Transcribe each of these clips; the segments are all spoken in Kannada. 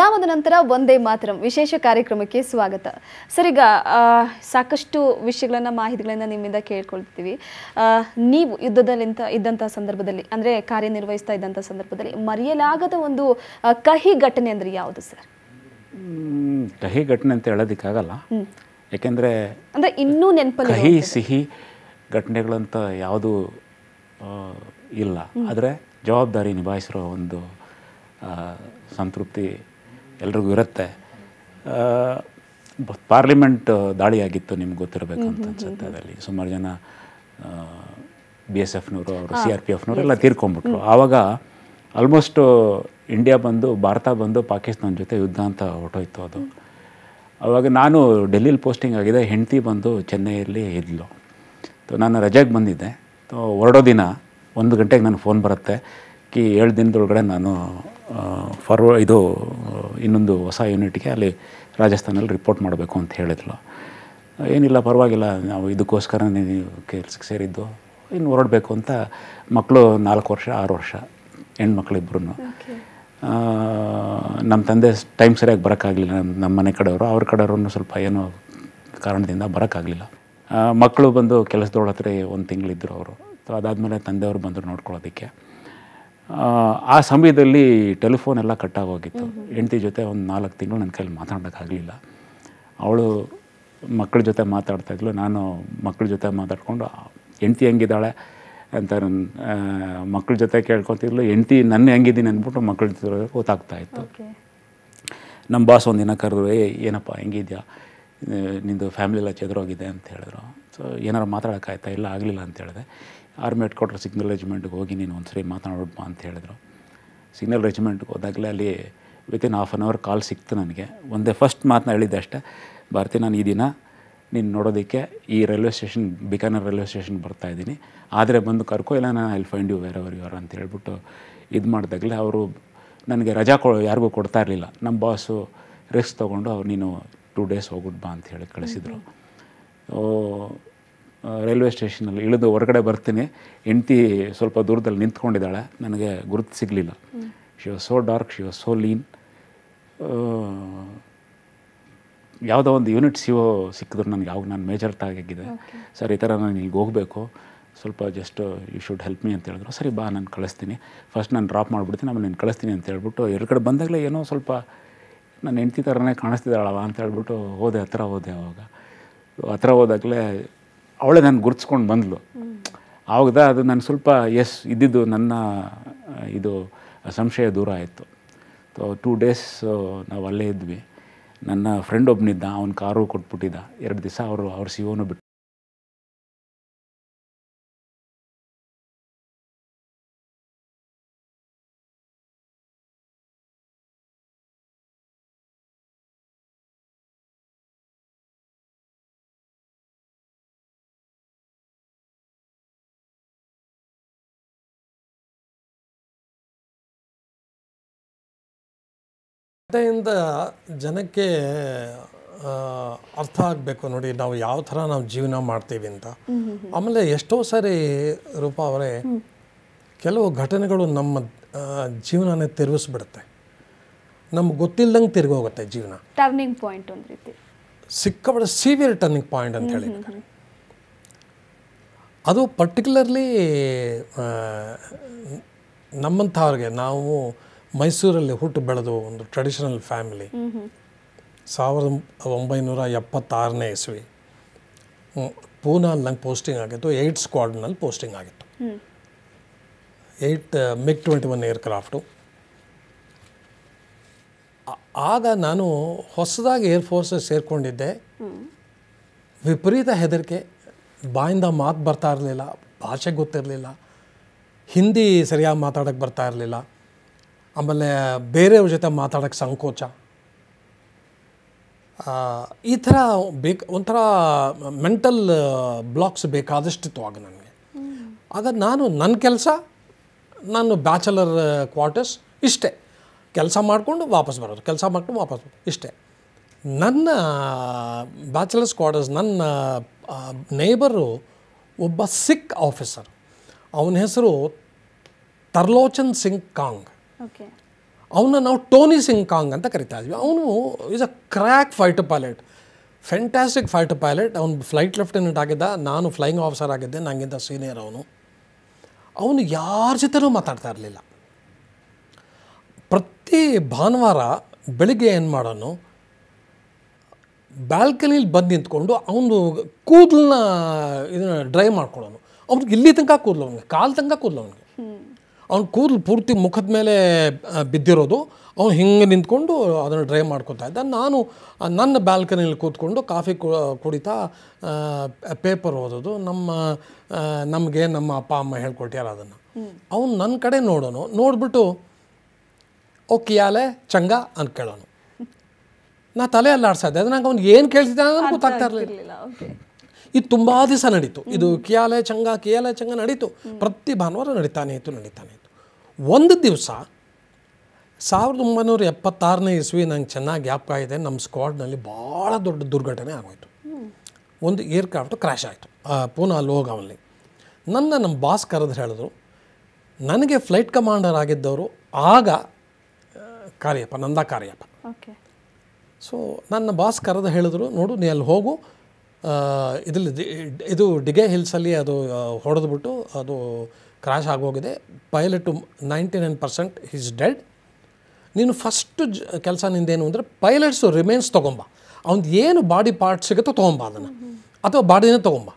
ವಿರಾಮದ ನಂತರ ಒಂದೇ ಮಾತರಂ ವಿಶೇಷ ಕಾರ್ಯಕ್ರಮಕ್ಕೆ ಸ್ವಾಗತ ಸರ್ ಈಗ ಆ, ಸಾಕಷ್ಟು ವಿಷಯಗಳನ್ನ ಮಾಹಿತಿಗಳನ್ನ ನಿಮ್ಮಿಂದ ಕೇಳ್ಕೊಳ್ತೀವಿ ಆ, ನೀವು ಯುದ್ಧದಲ್ಲಿಂತ ಇದ್ದಂಥ ಸಂದರ್ಭದಲ್ಲಿ ಅಂದ್ರೆ ಕಾರ್ಯನಿರ್ವಹಿಸ್ತಾ ಇದ್ದಂಥ ಸಂದರ್ಭದಲ್ಲಿ ಮರೆಯಲಾಗದ ಒಂದು ಆ, ಕಹಿ ಘಟನೆ ಅಂದ್ರೆ ಯಾವುದು ಸರ್ ಮ್, ಕಹಿ ಘಟನೆ ಅಂತ ಹೇಳೋದಕ್ಕಾಗಲ್ಲ ಯಾಕೆಂದರೆ ಅಂದ್ರೆ ಇನ್ನೂ ನೆನಪಲ್ಲಿ ಕಹಿ ಸಿಹಿ ಘಟನೆಗಳಂತ ಯಾವುದೂ ಆ, ಇಲ್ಲ ಆದರೆ ಜವಾಬ್ದಾರಿ ನಿಭಾಯಿಸಿರೋ ಒಂದು ಆ, ಸಂತೃಪ್ತಿ ಎಲ್ರಿಗೂ ಇರುತ್ತೆ ಆ, ಬ- ಪಾರ್ಲಿಮೆಂಟ್ ದಾಳಿಯಾಗಿತ್ತು ನಿಮ್ಗೆ ಗೊತ್ತಿರಬೇಕು ಅಂತ ಅನ್ಸುತ್ತೆ ಅದರಲ್ಲಿ ಸುಮಾರು ಜನ ಬಿ ಎಸ್ ಎಫ್ನವರು ಅವರು ಸಿ ಆರ್ ಪಿ ಎಫ್ನವರು ಎಲ್ಲ ತೀರ್ಕೊಂಡ್ಬಿಟ್ರು ಆವಾಗ ಆಲ್ಮೋಸ್ಟ್ ಇಂಡಿಯಾ ಬಂದು ಭಾರತ ಬಂದು ಪಾಕಿಸ್ತಾನ ಜೊತೆ ಯುದ್ಧ ಅಂತ ಹೊರಟೋಯ್ತು ಅದು ಆವಾಗ ನಾನು ಡೆಲ್ಲಿಲಿ ಪೋಸ್ಟಿಂಗ್ ಆಗಿದೆ ಹೆಂಡತಿ ಬಂದು ಚೆನ್ನೈಯಲ್ಲಿ ಇದ್ಲು ಸೊ ನಾನು ರಜೆಗೆ ಬಂದಿದ್ದೆ ಸೊ ಹೊರಡೋ ದಿನ ಒಂದು ಗಂಟೆಗೆ ನನಗೆ ಫೋನ್ ಬರುತ್ತೆ ಕಿ ಏಳು ದಿನದೊಳಗಡೆ ನಾನು ಫಾರ್ವ ಇದು ಆ, ಇನ್ನೊಂದು ಹೊಸ ಯೂನಿಟ್ಗೆ ಅಲ್ಲಿ ರಾಜಸ್ಥಾನಲ್ಲಿ ರಿಪೋರ್ಟ್ ಮಾಡಬೇಕು ಅಂತ ಹೇಳಿದ್ಲು ಏನಿಲ್ಲ ಪರವಾಗಿಲ್ಲ ನಾವು ಇದಕ್ಕೋಸ್ಕರ ನೀವು ಕೆಲ್ಸಕ್ಕೆ ಸೇರಿದ್ದು ಇನ್ನು ಹೊರಡಬೇಕು ಅಂತ ಮಕ್ಕಳು ನಾಲ್ಕು ವರ್ಷ ಆರು ವರ್ಷ ಹೆಣ್ಮಕ್ಳಿಬ್ರು ನಮ್ಮ ತಂದೆ ಟೈಮ್ ಸರಿಯಾಗಿ ಬರೋಕ್ಕಾಗಲಿಲ್ಲ ನಮ್ಮ ನಮ್ಮ ಮನೆ ಕಡೆಯವರು ಅವ್ರ ಕಡೆಯವ್ರೂ ಸ್ವಲ್ಪ ಏನೋ ಕಾರಣದಿಂದ ಬರೋಕ್ಕಾಗಲಿಲ್ಲ ಮಕ್ಕಳು ಬಂದು ಕೆಲಸದೊಳ ಹತ್ರ ಒಂದು ತಿಂಗಳಿದ್ದರು ಅವರು ಸೊ ಅದಾದಮೇಲೆ ತಂದೆಯವರು ಬಂದರು ನೋಡ್ಕೊಳ್ಳೋದಕ್ಕೆ ಆ, ಆ ಸಮಯದಲ್ಲಿ ಟೆಲಿಫೋನ್ ಎಲ್ಲ ಕಟ್ಟಾಗೋಗಿತ್ತು ಹೆಂಡತಿ ಜೊತೆ ಒಂದು ನಾಲ್ಕು ತಿಂಗಳು ನನ್ನ ಕೈಲಿ ಮಾತಾಡೋಕ್ಕಾಗಲಿಲ್ಲ ಅವಳು ಮಕ್ಕಳ ಜೊತೆ ಮಾತಾಡ್ತಾ ಇದ್ಲು ನಾನು ಮಕ್ಕಳ ಜೊತೆ ಮಾತಾಡ್ಕೊಂಡು ಹೆಂಡ್ತಿ ಹೆಂಗಿದ್ದಾಳೆ ಅಂತ ಮಕ್ಕಳ ಜೊತೆ ಕೇಳ್ಕೊತಿದ್ಲು ಹೆಂಡ್ತಿ ನನ್ನ ಹೆಂಗಿದ್ದೀನಿ ಅಂದ್ಬಿಟ್ಟು ಮಕ್ಕಳ ಜೊತೆ ಗೊತ್ತಾಗ್ತಾ ಇತ್ತು ಓಕೆ ನಮ್ಮ ಬಾಸ್ ಒಂದಿನ ಕರೆದ್ರು ಏ ಏನಪ್ಪ ಹೆಂಗಿದ್ಯಾ ಆ, ನಿಂದು ಫ್ಯಾಮಿಲಿ ಎಲ್ಲ ಚೆದರೋಗಿದೆ ಅಂತ ಹೇಳಿದ್ರು ಸೊ ಏನಾರು ಮಾತಾಡೋಕ್ಕಾಯ್ತಾ ಇಲ್ಲ ಆಗಲಿಲ್ಲ ಅಂತ ಹೇಳಿದೆ ಆರ್ಮಿ ಹೆಡ್ ಕ್ವಾರ್ಟರ್ ಸಿಗ್ನಲ್ ರೆಜಿಮೆಂಟ್ಗೆ ಹೋಗಿ ನೀನು ಒಂದ್ಸರಿ ಮಾತನಾಡ್ಬಿಡ್ಬಾ ಅಂತ ಹೇಳಿದ್ರು ಸಿಗ್ನಲ್ ರೆಜಿಮೆಂಟ್ಗೆ ಹೋದಾಗಲೇ ಅಲ್ಲಿ within half an hour call ಸಿಕ್ತು ನನಗೆ ಒಂದೇ ಫಸ್ಟ್ ಮಾತನ್ನ ಹೇಳಿದ್ದೆ ಅಷ್ಟೇ ಭಾರತಿ ನಾನು ಈ ದಿನ ನೀನು ನೋಡೋದಕ್ಕೆ ಈ railway station Bikaner railway station ಬರ್ತಾ ಇದ್ದೀನಿ ಆದರೆ ಬಂದು ಕರ್ಕೊ ಇಲ್ಲ ನಾನು I'll find you wherever you're ಅಂತ ಹೇಳ್ಬಿಟ್ಟು ಇದು ಮಾಡಿದಾಗಲೇ ಅವರು ನನಗೆ ರಜಾ ಕೊ ಯಾರಿಗೂ ಕೊಡ್ತಾ ಇರಲಿಲ್ಲ ನಮ್ಮ ಬಾಸು ರಿಸ್ಕ್ ತೊಗೊಂಡು ಅವ್ರು ನೀನು ಟೂ ಡೇಸ್ ಹೋಗ್ಬಿಟ್ಟು ಬಾ ಅಂತ ಹೇಳಿ ಕಳಿಸಿದರು ಸೊ ರೈಲ್ವೆ ಸ್ಟೇಷನಲ್ಲಿ ಇಳಿದು ಹೊರಗಡೆ ಬರ್ತೀನಿ ಹೆಂಡ್ತಿ ಸ್ವಲ್ಪ ದೂರದಲ್ಲಿ ನಿಂತ್ಕೊಂಡಿದ್ದಾಳೆ ನನಗೆ ಗುರುತು ಸಿಗಲಿಲ್ಲ she was so dark she was so lean ಯಾವುದೋ ಒಂದು ಯೂನಿಟ್ ಸಿ ಒ ಸಿಕ್ಕಿದ್ರು ನನಗೆ ಯಾವಾಗ ನಾನು ಮೇಜರ್ ಆಗಿದೆ ಸರ್ ಈ ಥರ ನಾನು ಇಲ್ಲಿಗೆ ಹೋಗಬೇಕು ಸ್ವಲ್ಪ just you should help me ಅಂತ ಹೇಳಿದ್ರು ಸರಿ ಬಾ ನಾನು ಕಳಿಸ್ತೀನಿ ಫಸ್ಟ್ ನಾನು ಡ್ರಾಪ್ ಮಾಡಿಬಿಡ್ತೀನಿ ಆಮೇಲೆ ನೀನು ಕಳಿಸ್ತೀನಿ ಅಂತ ಹೇಳ್ಬಿಟ್ಟು ಎರಡು ಕಡೆ ಬಂದಾಗಲೇ ಏನೋ ಸ್ವಲ್ಪ ನನ್ನ ಹೆಂಡ್ತಿ ಥರನೇ ಕಾಣಿಸ್ತಿದ್ದಾಳವ ಅಂತ ಹೇಳ್ಬಿಟ್ಟು ಹೋದೆ ಹತ್ರ ಹೋದೆ ಅವಾಗ ಹತ್ರ ಹೋದಾಗಲೇ ಅವಳೇ ನಾನು ಗುರ್ತಿಸ್ಕೊಂಡು ಬಂದಳು ಆವಾಗ ಅದು ನಾನು ಸ್ವಲ್ಪ ಎಸ್ ಇದ್ದಿದ್ದು ನನ್ನ ಆ, ಇದು ಸಂಶಯ ದೂರ ಆಯಿತು ಸೊ ಟೂ ಡೇಸ್ ನಾವು ಅಲ್ಲೇ ಇದ್ವಿ ನನ್ನ ಫ್ರೆಂಡ್ ಒಬ್ಬನಿದ್ದ ಅವ್ನ ಕಾರು ಕೊಟ್ಬಿಟ್ಟಿದ್ದ ಎರಡು ದಿವಸ ಅವರು ಅವ್ರ ಸಿ ಓನು ಬಿಟ್ಟು ಕಥೆಯಿಂದ ಜನಕ್ಕೆ ಆ, ಅರ್ಥ ಆಗಬೇಕು ನೋಡಿ ನಾವು ಯಾವ ಥರ ನಾವು ಜೀವನ ಮಾಡ್ತೀವಿ ಅಂತ ಆಮೇಲೆ ಎಷ್ಟೋ ಸಾರಿ ರೂಪಾ ಅವರೇ ಕೆಲವು ಘಟನೆಗಳು ನಮ್ಮ ಆ, ಜೀವನನೇ ತಿರುಗಿಸ್ಬಿಡುತ್ತೆ ನಮ್ಗೆ ಗೊತ್ತಿಲ್ದಂಗೆ ತಿರುಗೋಗುತ್ತೆ ಜೀವನ ಟರ್ನಿಂಗ್ ಪಾಯಿಂಟ್ ಒಂದು ರೀತಿ ಸಿಕ್ಕಾಪಟ್ಟೆ ಸಿವಿಯರ್ ಟರ್ನಿಂಗ್ ಪಾಯಿಂಟ್ ಅಂತ ಹೇಳಿದ್ದಾರೆ ಅದು ಪರ್ಟಿಕ್ಯುಲರ್ಲಿ ನಮ್ಮಂಥವ್ರಿಗೆ ನಾವು ಮೈಸೂರಲ್ಲಿ ಹುಟ್ಟು ಬೆಳೆದು ಒಂದು ಟ್ರೆಡಿಷನಲ್ ಫ್ಯಾಮಿಲಿ ಸಾವಿರದ ಒಂಬೈನೂರ ಎಪ್ಪತ್ತಾರನೇ ಇಸ್ವಿ ಹ್ಮ್, ಪೂನಾಲ್ ನಂಗೆ ಪೋಸ್ಟಿಂಗ್ ಆಗಿತ್ತು ಏಯ್ಟ್ ಸ್ಕ್ವಾಡ್ನಲ್ಲಿ ಪೋಸ್ಟಿಂಗ್ ಆಗಿತ್ತು eight MiG twenty one aircraft ಆ- ಆಗ ನಾನು ಹೊಸದಾಗಿ ಏರ್ಫೋರ್ಸಸ್ ಸೇರಿಕೊಂಡಿದ್ದೆ ವಿಪರೀತ ಹೆದರಿಕೆ ಬಾಯಿಂದ ಮಾತು ಬರ್ತಾ ಇರಲಿಲ್ಲ ಭಾಷೆ ಗೊತ್ತಿರಲಿಲ್ಲ ಹಿಂದಿ ಸರಿಯಾಗಿ ಮಾತಾಡೋಕ್ಕೆ ಬರ್ತಾ ಇರಲಿಲ್ಲ ಆಮೇಲೆ ಬೇರೆಯವ್ರ ಜೊತೆ ಮಾತಾಡೋಕ್ಕೆ ಸಂಕೋಚ ಆ, ಈ ಥರ ಬೇಕು ಒಂಥರ ಮೆಂಟಲ್ ಬ್ಲಾಕ್ಸ್ ಬೇಕಾದಷ್ಟಿತ್ತು ಆಗ ನನಗೆ ಆಗ ನಾನು ನನ್ನ ಕೆಲಸ ನಾನು ಬ್ಯಾಚಲರ್ ಕ್ವಾರ್ಟರ್ಸ್ ಇಷ್ಟೇ ಕೆಲಸ ಮಾಡಿಕೊಂಡು ವಾಪಸ್ ಬರೋದು ಕೆಲಸ ಮಾಡ್ಕೊಂಡು ವಾಪಸ್ ಬರೋದು ಇಷ್ಟೇ ನನ್ನ ಬ್ಯಾಚಲರ್ಸ್ ಕ್ವಾರ್ಟರ್ಸ್ ನನ್ನ ನೇಬರು ಒಬ್ಬ ಸಿಕ್ ಆಫೀಸರ್ ಅವನ ಹೆಸರು ತರ್ಲೋಚನ್ ಸಿಂಗ್ ಕಾಂಗ್ ಓಕೆ ಅವನ್ನ ನಾವು ಟೋನಿ ಸಿಂಗ್ ಕಾಂಗ್ ಅಂತ ಕರಿತಾ ಇದ್ವಿ ಅವನು is a crack fighter pilot fantastic fighter pilot ಅವನು ಫ್ಲೈಟ್ ಲೆಫ್ಟಿನೆಂಟ್ ಆಗಿದ್ದ ನಾನು ಫ್ಲೈಯಿಂಗ್ ಆಫೀಸರ್ ಆಗಿದ್ದೆ ನನಗಿಂತ ಸೀನಿಯರ್ ಅವನು ಅವನು ಯಾರ ಜೊತೆನೂ ಮಾತಾಡ್ತಾ ಇರಲಿಲ್ಲ ಪ್ರತಿ ಭಾನುವಾರ ಬೆಳಿಗ್ಗೆ ಏನು ಮಾಡೋನು ಬ್ಯಾಲ್ಕನಿಲಿ ಬಂದು ನಿಂತ್ಕೊಂಡು ಅವನು ಕೂದಲನ್ನ ಇದನ್ನ ಡ್ರೈ ಮಾಡ್ಕೊಳ್ಳೋನು ಅವ್ನಿಗೆ ಇಲ್ಲಿ ತನಕ ಕೂದಲು ಅವನಿಗೆ ಕಾಲು ತನಕ ಕೂದಲು ಅವನಿಗೆ ಅವ್ನ ಕೂದಲು ಪೂರ್ತಿ ಮುಖದ ಮೇಲೆ ಆ, ಬಿದ್ದಿರೋದು ಅವ್ನು ಹಿಂಗೆ ನಿಂತ್ಕೊಂಡು ಅದನ್ನು ಡ್ರೈ ಮಾಡ್ಕೊತಾ ಇದ್ದ ನಾನು ಆ, ನನ್ನ ಬ್ಯಾಲ್ಕನಿಲಿ ಕೂತ್ಕೊಂಡು ಕಾಫಿ ಕು- ಕುಡಿತಾ ಪೇಪರ್ ಓದೋದು ನಮ್ಮ ಆ, ನಮಗೆ ನಮ್ಮ ಅಪ್ಪ ಅಮ್ಮ ಹೇಳ್ಕೊಟ್ಯಾರ ಅದನ್ನು ಅವ್ನು ನನ್ನ ಕಡೆ ನೋಡೋನು ನೋಡಿಬಿಟ್ಟು ಓ ಕಿಯಾಲೆ ಚಂಗ ಅಂತ ಕೇಳೋನು ನಾ ತಲೆ ಅಲ್ಲಾಡ್ಸ್ತಾ ಇದ್ದೆ ಅದು ನಂಗೆ ಅವ್ನು ಏನು ಕೇಳ್ತಿದ್ದ ಅನ್ನೋದು ಗೊತ್ತಾಗ್ತಾ ಇರಲಿಲ್ಲ ಇರಲಿಲ್ಲ ಓಕೆ ಇದು ತುಂಬ ದಿವಸ ನಡೀತು ಇದು ಕಿಯಾಲೆ ಚಂಗ ಕಿಯಾಲೆ ಚಂಗ ನಡೀತು ಪ್ರತಿ ಭಾನುವಾರ ನಡೀತಾನೆ ಇತ್ತು ನಡೀತಾನೆ ಇತ್ತು ಒಂದು ದಿವಸ ಸಾವಿರದ ಒಂಬೈನೂರ ಎಪ್ಪತ್ತಾರನೇ ಇಸ್ವಿ ನಂಗೆ ಚೆನ್ನಾಗಿ ಜ್ಞಾಪಕ ಇದೆ ನಮ್ಮ ಸ್ಕ್ವಾಡ್ನಲ್ಲಿ ಭಾಳ ದೊಡ್ಡ ದುರ್ಘಟನೆ ಆಗೋಯ್ತು ಒಂದು ಏರ್ಕ್ರಾಫ್ಟ್ ಕ್ರ್ಯಾಶ್ ಆಯಿತು ಪೂನಾ ಲೋಗಾವಲ್ಲಿ ನನ್ನ ನಮ್ಮ ಬಾಸ್ ಕರೆದು ಹೇಳಿದ್ರು ನನಗೆ ಫ್ಲೈಟ್ ಕಮಾಂಡರ್ ಆಗಿದ್ದವರು ಆಗ ಆ, ಕಾರ್ಯಪ್ಪ ನಂದ ಕಾರ್ಯಪ್ಪ ಓಕೆ ಸೊ ನನ್ನ ಬಾಸ್ ಕರೆದು ಹೇಳಿದ್ರು ನೋಡು ನೀ ಅಲ್ಲಿ ಹೋಗು ಆ, ಇದ್ರಲ್ಲಿ ದಿ- ಇದು ಡಿಗೆ ಹಿಲ್ಸಲ್ಲಿ ಅದು ಹೊಡೆದ್ಬಿಟ್ಟು ಅದು ಕ್ರ್ಯಾಶ್ ಆಗೋಗಿದೆ pilot ninety nine percent is dead ನೀನು ಫಸ್ಟು ಜ ಕೆಲಸ ನಿಂದೇನು ಅಂದರೆ ಪೈಲಟ್ಸು ರಿಮೇನ್ಸ್ ತೊಗೊಂಬ ಅವ್ನು ಏನು ಬಾಡಿ ಪಾರ್ಟ್ ಸಿಗುತ್ತೋ ತೊಗೊಂಬ ಅದನ್ನು ಅಥವಾ ಬಾಡಿನೇ ತೊಗೊಂಬ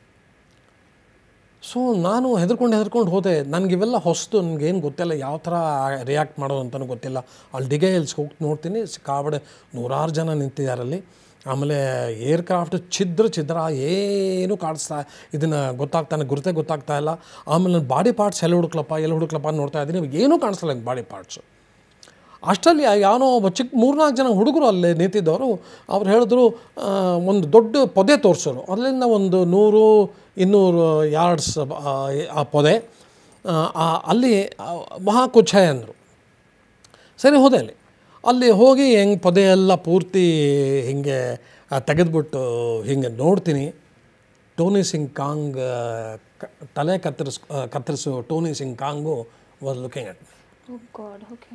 ಸೊ ನಾನು ಹೆದರ್ಕೊಂಡು ಹೆದರ್ಕೊಂಡು ಹೋದೆ ನನಗೆ ಇವೆಲ್ಲ ಹೊಸದು ನನಗೇನು ಗೊತ್ತಿಲ್ಲ ಯಾವ ಥರ ರಿಯಾಕ್ಟ್ ಮಾಡೋದು ಅಂತಲೂ ಗೊತ್ತಿಲ್ಲ ಅಲ್ಲಿ ಡಿಗೆ ಹಿಲ್ಸ್ ಹೋಗಿ ನೋಡ್ತೀನಿ ಸಿಕ್ಕಾಬಡೆ ನೂರಾರು ಜನ ನಿಂತಿದ್ದಾರಲ್ಲಿ ಆಮೇಲೆ ಏರ್ಕ್ರಾಫ್ಟ್ ಛಿದ್ರ ಛಿದ್ರ ಏನು ಕಾಣಿಸ್ತಾ ಇದನ್ನು ಗೊತ್ತಾಗ್ತಾನೆ ಗುರುತೇ ಗೊತ್ತಾಗ್ತಾ ಇಲ್ಲ ಆಮೇಲೆ ನನ್ನ ಬಾಡಿ ಪಾರ್ಟ್ಸ್ ಎಲ್ಲಿ ಹುಡುಕ್ಲಪ್ಪ ಎಲ್ಲಿ ಹುಡುಕ್ಲಪ್ಪ ಅಂತ ನೋಡ್ತಾ ಇದ್ದೀನಿ ಏನೂ ಕಾಣಿಸ್ತಿಲ್ಲ ಬಾಡಿ ಪಾರ್ಟ್ಸು ಅಷ್ಟರಲ್ಲಿ ಯಾವನೋ ಒಬ್ಬ ಚಿಕ್ಕ ಮೂರ್ನಾಲ್ಕು ಜನ ಹುಡುಗರು ಅಲ್ಲಿ ನಿಂತಿದ್ದವರು ಅವ್ರು ಹೇಳಿದ್ರು ಆ, ಒಂದು ದೊಡ್ಡ ಪೊದೆ ತೋರಿಸೋರು ಅಲ್ಲಿಂದ ಒಂದು ನೂರು ಇನ್ನೂರು ಯಾರ್ಡ್ಸ್ ಆ, ಆ ಪೊದೆ ಆ, ಆ- ಅಲ್ಲಿ ಆ, ಮಹಾಕುಚ್ಛಾಯ ಅಂದರು ಸರಿ ಹೋದೆ ಅಲ್ಲಿ ಅಲ್ಲಿ ಹೋಗಿ ಹೆಂಗೆ ಪೊದೆ ಎಲ್ಲ ಪೂರ್ತಿ ಹಿಂಗೆ ಆ, ತೆಗೆದ್ಬಿಟ್ಟು ಹಿಂಗೆ ನೋಡ್ತೀನಿ ಟೋನಿ ಸಿಂಗ್ ಕಾಂಗ್ ಆ, ಕ- ತಲೆ ಕತ್ತರಿಸ್ ಆ, ಕತ್ತರಿಸು Tony Singh Kang was looking at God okay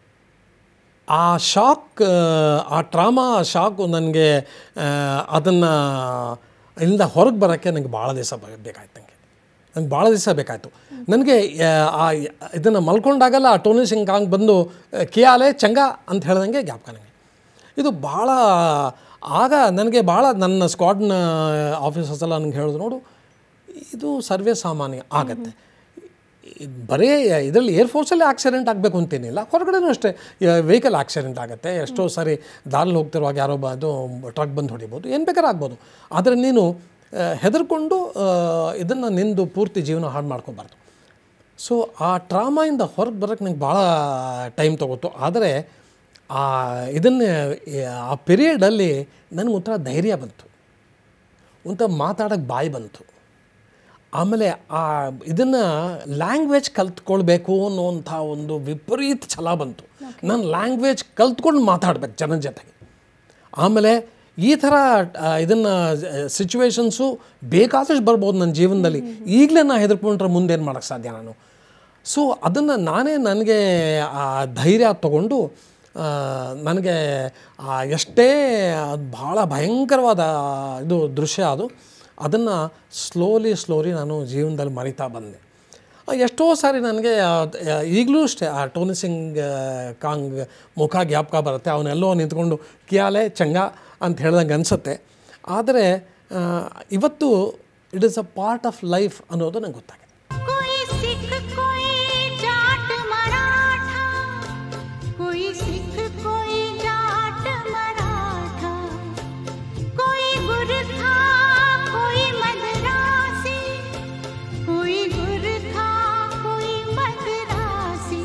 ಆ ಶಾಕ್ ಆ ಟ್ರಾಮಾ ಶಾಕು ನನಗೆ ಅದನ್ನು ಇಲ್ಲಿಂದ ಹೊರಗೆ ಬರೋಕ್ಕೆ ನನಗೆ ಭಾಳ ದಿವಸ ಬೇಕಾಯ್ತು ನನಗೆ ನಂಗೆ ಭಾಳ ದಿವಸ ಬೇಕಾಯಿತು ನನಗೆ ಆ ಇದನ್ನು ಮಲ್ಕೊಂಡಾಗೆಲ್ಲ ಆ ಟೋನಿ ಸಿಂಗ್ ಕಾಂಗ್ ಬಂದು ಆ, ಕಿಯಾಲೆ ಚಂಗ ಅಂತ ಹೇಳ್ದಂಗೆ ಜ್ಞಾಪಕ ನನಗೆ ಇದು ಭಾಳ ಆಗ ನನಗೆ ಭಾಳ ನನ್ನ ಸ್ಕ್ವಾಡ್ನ ಆಫೀಸರ್ಸ್ ಎಲ್ಲ ನನಗೆ ಹೇಳಿದ್ರು ನೋಡು ಇದು ಸರ್ವೇ ಸಾಮಾನ್ಯ ಆಗತ್ತೆ ಇದ್ ಬರೀ ಇದರಲ್ಲಿ ಏರ್ಫೋರ್ಸಲ್ಲಿ ಆಕ್ಸಿಡೆಂಟ್ ಆಗಬೇಕು ಅಂತೇನಿಲ್ಲ ಹೊರಗಡೆನೂ ಅಷ್ಟೇ ವೆಹಿಕಲ್ ಆಕ್ಸಿಡೆಂಟ್ ಆಗುತ್ತೆ ಎಷ್ಟೋ ಸಾರಿ ದಾರಿಲಿ ಹೋಗ್ತಿರುವಾಗ ಯಾರೋ ಬ ಅದು ಟ್ರಕ್ ಬಂದು ಹೊಡಿಬೋದು ಏನು ಬೇಕಾದ್ರೂ ಆಗ್ಬೋದು ಆದರೆ ನೀನು ಆ, ಹೆದರ್ಕೊಂಡು ಇದನ್ನು ನಿಂದು ಪೂರ್ತಿ ಜೀವನ ಹಾಳು ಮಾಡ್ಕೊಬಾರ್ದು ಸೊ ಆ ಟ್ರಾಮಾಯಿಂದ ಹೊರಗೆ ಬರೋಕ್ಕೆ ನಂಗೆ ಭಾಳ ಟೈಮ್ ತೊಗೋತು ಆದರೆ ಆ ಇದನ್ನು ಆ ಪೀರಿಯಡಲ್ಲಿ ನನಗೆ ಒಂಥರ ಧೈರ್ಯ ಬಂತು ಒಂಥರ ಮಾತಾಡೋಕ್ಕೆ ಬಾಯಿ ಬಂತು ಆಮೇಲೆ ಆ ಇದನ್ನು ಲ್ಯಾಂಗ್ವೇಜ್ ಕಲ್ತ್ಕೊಳ್ಬೇಕು ಅನ್ನೋವಂಥ ಒಂದು ವಿಪರೀತ ಛಲ ಬಂತು ನಾನು ಲ್ಯಾಂಗ್ವೇಜ್ ಕಲ್ತ್ಕೊಂಡು ಮಾತಾಡ್ಬೇಕು ಜನದ ಜೊತೆಗೆ ಆಮೇಲೆ ಈ ಥರ ಇದನ್ನು ಸಿಚುವೇಶನ್ಸು ಬೇಕಾದಷ್ಟು ಬರ್ಬೋದು ನನ್ನ ಜೀವನದಲ್ಲಿ ಈಗಲೇ ನಾ ಹೆದರ್ಕೊಂಡ್ರೆ ಮುಂದೇನು ಮಾಡೋಕ್ಕೆ ಸಾಧ್ಯ ನಾನು ಸೊ ಅದನ್ನು ನಾನೇ ನನಗೆ ಆ ಧೈರ್ಯ ತಗೊಂಡು ಆ, ನನಗೆ ಆ ಎಷ್ಟೇ ಅದು ಭಾಳ ಭಯಂಕರವಾದ ಇದು ದೃಶ್ಯ ಅದು ಅದನ್ನು ಸ್ಲೋಲಿ ಸ್ಲೋಲಿ ನಾನು ಜೀವನದಲ್ಲಿ ಮರಿತಾ ಬಂದೆ ಆ, ಎಷ್ಟೋ ಸಾರಿ ನನಗೆ ಈಗಲೂ ಅಷ್ಟೇ ಆ ಟೋನಿ ಸಿಂಗ್ ಆ, ಕಾಂಗ್ ಮುಖ ಜ್ಞಾಪಕ ಬರುತ್ತೆ ಅವನೆಲ್ಲೋ ನಿಂತ್ಕೊಂಡು ಕಿಯಾಲೆ ಚಂಗ ಅಂತ ಹೇಳ್ದಂಗೆ ಅನಿಸುತ್ತೆ ಆದರೆ ಆ, ಇವತ್ತು it is a part of life ಅನ್ನೋದು ನಂಗೆ ಗೊತ್ತಾಗಿದೆ कोई सिख कोई जाट मराठा कोई सिख कोई जाट मराठा कोई गुरखा कोई मदरासी कोई गुरखा कोई मदरासी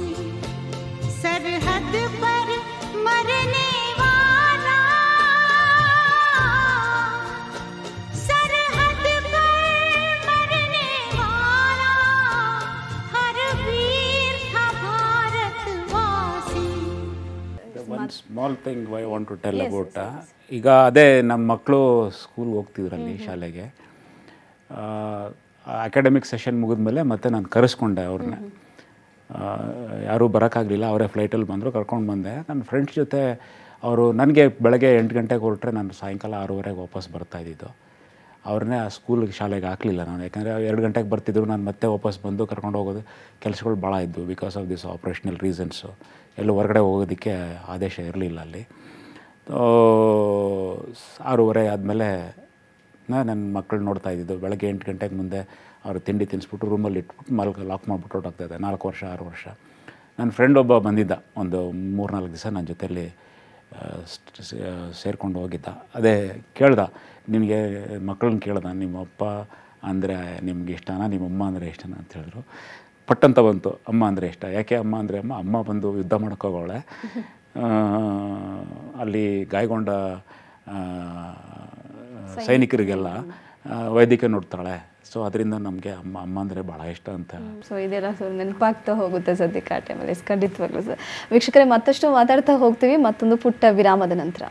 सरहद पर मरने वाला सरहद पर मरने वाला हर वीर था भारतवासी one small thing I want to tell about ಈಗ ಅದೇ ನಮ್ಮ ಮಕ್ಕಳು ಸ್ಕೂಲ್ ಹೋಗ್ತಿದ್ರಲ್ಲಿ ಶಾಲೆಗೆ ಅಕಾಡೆಮಿಕ್ ಸೆಷನ್ ಮುಗಿದ್ಮೇಲೆ ಮತ್ತೆ ನಾನು ಕರೆಸ್ಕೊಂಡೆ ಅವ್ರನ್ನ ಆ, ಯಾರೂ ಬರೋಕ್ಕಾಗಲಿಲ್ಲ ಅವರೇ ಫ್ಲೈಟಲ್ಲಿ ಬಂದರು ಕರ್ಕೊಂಡು ಬಂದೆ ನನ್ನ ಫ್ರೆಂಡ್ಸ್ ಜೊತೆ ಅವರು ನನಗೆ ಬೆಳಗ್ಗೆ ಎಂಟು ಗಂಟೆಗೆ ಹೊರಟ್ರೆ ನಾನು ಸಾಯಂಕಾಲ ಆರೂವರೆಗೆ ವಾಪಸ್ ಬರ್ತಾ ಇದ್ದಿದ್ದು ಅವ್ರನ್ನೇ ಆ ಸ್ಕೂಲಿಗೆ ಶಾಲೆಗೆ ಹಾಕಲಿಲ್ಲ ನಾನು ಯಾಕಂದರೆ ಎರಡು ಗಂಟೆಗೆ ಬರ್ತಿದ್ರು ನಾನು ಮತ್ತೆ ವಾಪಸ್ ಬಂದು ಕರ್ಕೊಂಡು ಹೋಗೋದು ಕೆಲಸಗಳು ಭಾಳ ಇದ್ದವು because of this operational reasons ಎಲ್ಲೂ ಹೊರಗಡೆ ಹೋಗೋದಕ್ಕೆ ಆದೇಶ ಇರಲಿಲ್ಲ ಅಲ್ಲಿ ಸೊ, ಆರೂವರೆ ಆದಮೇಲೆ ನನ್ನ ಮಕ್ಕಳು ನೋಡ್ತಾ ಇದ್ದಿದ್ದು ಬೆಳಗ್ಗೆ ಎಂಟು ಗಂಟೆಗೆ ಮುಂದೆ ಅವರು ತಿಂಡಿ ತಿನ್ನಿಸ್ಬಿಟ್ಟು ರೂಮಲ್ಲಿ ಇಟ್ಬಿಟ್ಟು ಮಲ್ಕ ಲಾಕ್ ಮಾಡಿಬಿಟ್ಟು ಹೊರಟೋಗ್ತಾಯಿದ್ದೆ ನಾಲ್ಕು ವರ್ಷ ಆರು ವರ್ಷ ನನ್ನ ಫ್ರೆಂಡ್ ಒಬ್ಬ ಬಂದಿದ್ದ ಒಂದು ಮೂರ್ನಾಲ್ಕು ದಿವಸ ನನ್ನ ಜೊತೆಯಲ್ಲಿ ಆ, ಸ್ಟ್- ಸ- ಸೇರ್ಕೊಂಡು ಹೋಗಿದ್ದ ಅದೇ ಕೇಳ್ದ ನಿನಗೆ ಮಕ್ಕಳನ್ನ ಕೇಳ್ದ ನಿಮ್ಮ ಅಪ್ಪ ಅಂದರೆ ನಿಮ್ಗೆ ಇಷ್ಟನಾ ನಿಮ್ಮ ಅಮ್ಮ ಅಂದರೆ ಇಷ್ಟನಾ ಅಂತ ಹೇಳಿದ್ರು ಪಟ್ಟಂತ ಬಂತು ಅಮ್ಮ ಅಂದರೆ ಇಷ್ಟ ಯಾಕೆ ಅಮ್ಮ ಅಂದರೆ ಅಮ್ಮ ಅಮ್ಮ ಬಂದು ಯುದ್ಧ ಮಾಡೋಕ್ಕೆ ಹೋಗೋಳೆ ಆ, ಅಲ್ಲಿ ಗಾಯಗೊಂಡ ಆ, ಸೈನಿಕರಿಗೆಲ್ಲ ಆ, ವೈದ್ಯಕೀಯ ನೋಡ್ತಾಳೆ ಸೊ ಅದರಿಂದ ನಮಗೆ ಅಮ್ಮ ಅಮ್ಮ ಅಂದರೆ ಭಾಳ ಇಷ್ಟ ಅಂತ ಸೊ ಇದೆಲ್ಲ ಸೊ ನೆನಪಾಗ್ತಾ ಹೋಗುತ್ತೆ ಸದ್ಯಕ್ಕೆ ಆ ಟೈಮಲ್ಲಿ ಖಂಡಿತವಾಗ್ಲೂ ಸರ್ ವೀಕ್ಷಕರೇ ಮತ್ತಷ್ಟು ಮಾತಾಡ್ತಾ ಹೋಗ್ತೀವಿ ಮತ್ತೊಂದು ಪುಟ್ಟ ವಿರಾಮದ ನಂತರ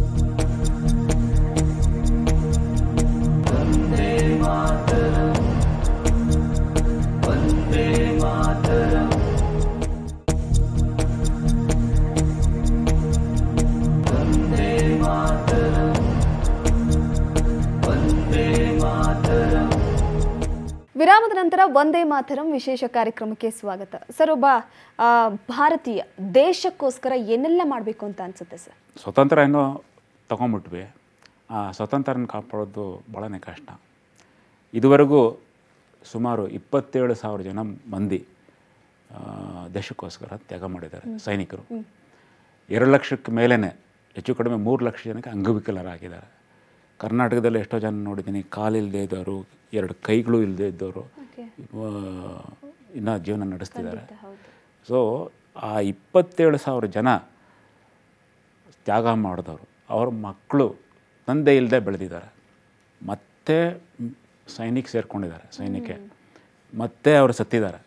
ವಿರಾಮದ ನಂತರ ಒಂದೇ ಮಾತರಂ ವಿಶೇಷ ಕಾರ್ಯಕ್ರಮಕ್ಕೆ ಸ್ವಾಗತ ಸರ್ ಒಬ್ಬ ಆ, ಭಾರತೀಯ ದೇಶಕ್ಕೋಸ್ಕರ ಏನೆಲ್ಲ ಮಾಡಬೇಕು ಅಂತ ಅನ್ಸುತ್ತೆ ಸರ್ ಸ್ವತಂತ್ರ ಏನೋ ತಗೊಂಬಿಟ್ವಿ ಆ ಸ್ವತಂತ್ರನ ಕಾಪಾಡೋದು ಭಾಳನೇ ಕಷ್ಟ ಇದುವರೆಗೂ ಸುಮಾರು ಇಪ್ಪತ್ತೇಳು ಸಾವಿರ ಜನ ಮಂದಿ ಆ, ದೇಶಕ್ಕೋಸ್ಕರ ತ್ಯಾಗ ಮಾಡಿದ್ದಾರೆ ಸೈನಿಕರು ಎರಡು ಲಕ್ಷಕ್ಕೆ ಮೇಲೇ ಹೆಚ್ಚು ಕಡಿಮೆ ಮೂರು ಲಕ್ಷ ಜನಕ್ಕೆ ಅಂಗವಿಕಲರಾಗಿದ್ದಾರೆ ಕರ್ನಾಟಕದಲ್ಲಿ ಎಷ್ಟೋ ಜನ ನೋಡಿದ್ದೀನಿ ಕಾಲಿಲ್ಲದೆ ಇದ್ದವರು ಎರಡು ಕೈಗಳು ಇಲ್ಲದೆ ಇದ್ದವರು ಇನ್ನೂ ಜೀವನ ನಡೆಸ್ತಿದ್ದಾರೆ ಸೊ ಆ ಇಪ್ಪತ್ತೇಳು ಸಾವಿರ ಜನ ತ್ಯಾಗ ಮಾಡಿದವರು ಅವ್ರ ಮಕ್ಕಳು ತಂದೆ ಇಲ್ಲದೆ ಬೆಳೆದಿದ್ದಾರೆ ಮತ್ತೆ ಮ್, ಸೈನಿಕ ಸೇರ್ಕೊಂಡಿದ್ದಾರೆ ಸೈನಿಕೆ ಮತ್ತೆ ಅವರು ಸತ್ತಿದ್ದಾರೆ